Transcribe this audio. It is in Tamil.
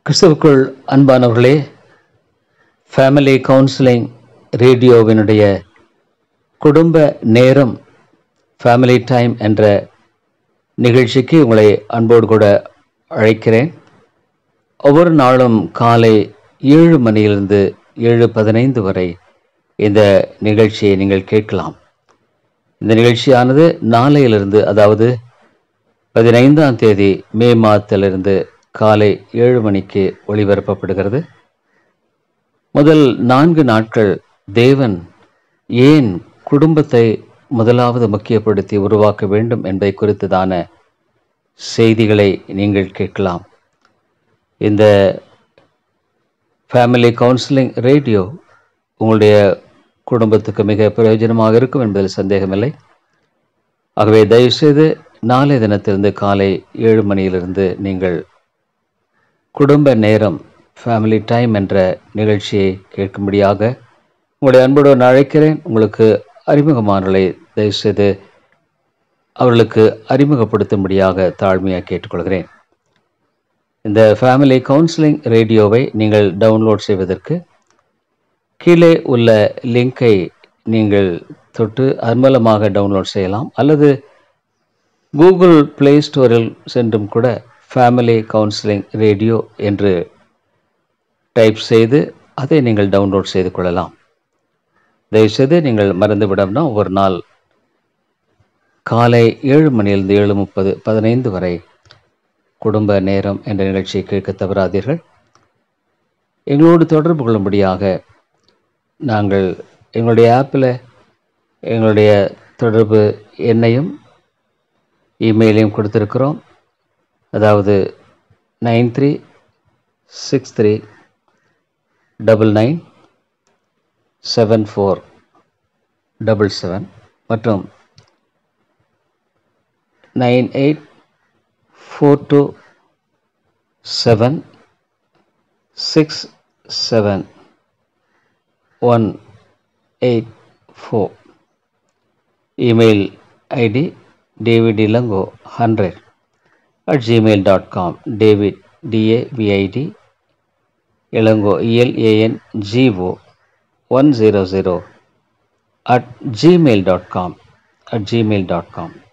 கிறிஸ்துவுக்குள் அன்பானவர்களே ஃபேமிலி கவுன்சிலிங் ரேடியோவினுடைய குடும்ப நேரம் ஃபேமிலி டைம் என்ற நிகழ்ச்சிக்கு உங்களை அன்போடு கூட அழைக்கிறேன் ஒவ்வொரு நாளும் காலை ஏழு மணியிலிருந்து ஏழு பதினைந்து வரை இந்த நிகழ்ச்சியை நீங்கள் கேட்கலாம் இந்த நிகழ்ச்சியானது நாளையிலிருந்து அதாவது பதினைந்தாம் தேதி மே மாதத்திலிருந்து காலை ஏழு மணிக்கு ஒளிபரப்பப்படுகிறது முதல் நான்கு நாட்கள் தேவன் ஏன் குடும்பத்தை முதலாவது முக்கியப்படுத்தி உருவாக்க வேண்டும் என்பதை குறித்ததான செய்திகளை நீங்கள் கேட்கலாம் இந்த ஃபேமிலி கவுன்சிலிங் ரேடியோ உங்களுடைய குடும்பத்துக்கு மிக பிரயோஜனமாக இருக்கும் என்பதில் சந்தேகமில்லை ஆகவே தயவுசெய்து நாளை தினத்திலிருந்து காலை ஏழு மணியிலிருந்து நீங்கள் குடும்ப நேரம் ஃபேமிலி டைம் என்ற நிகழ்ச்சியை கேட்கும்படியாக உங்களுடைய அன்போடு நான் அழைக்கிறேன் உங்களுக்கு அறிமுகமானவர்களை தயவுசெய்து அவர்களுக்கு அறிமுகப்படுத்தும்படியாக தாழ்மையாக கேட்டுக்கொள்கிறேன் இந்த ஃபேமிலி கவுன்சிலிங் ரேடியோவை நீங்கள் டவுன்லோட் செய்வதற்கு கீழே உள்ள லிங்கை நீங்கள் தொட்டு அது மூலமாக டவுன்லோட் செய்யலாம் அல்லது கூகுள் பிளே ஸ்டோரில் சென்றும் கூட ஃபேமிலி கவுன்சிலிங் ரேடியோ என்று டைப் செய்து அதை நீங்கள் டவுன்லோட் செய்து கொள்ளலாம் தயவுசெய்து நீங்கள் மறந்துவிடம்னா ஒரு நாள் காலை ஏழு மணியிலிருந்து ஏழு முப்பது பதினைந்து வரை குடும்ப நேரம் என்ற நிகழ்ச்சியை கேட்க தவறாதீர்கள் எங்களோடு தொடர்பு கொள்ளும்படியாக நாங்கள் எங்களுடைய ஆப்பில் எங்களுடைய தொடர்பு எண்ணையும் இமெயிலையும் கொடுத்துருக்குறோம் அதாவது nine three six three double nine seven four double seven மற்றும் nine eight four two seven six seven one eight four email ID David Ilango hundred at Gmail dot com David D A V I D Ilango E L A N G O one zero zero at Gmail dot com at Gmail dot com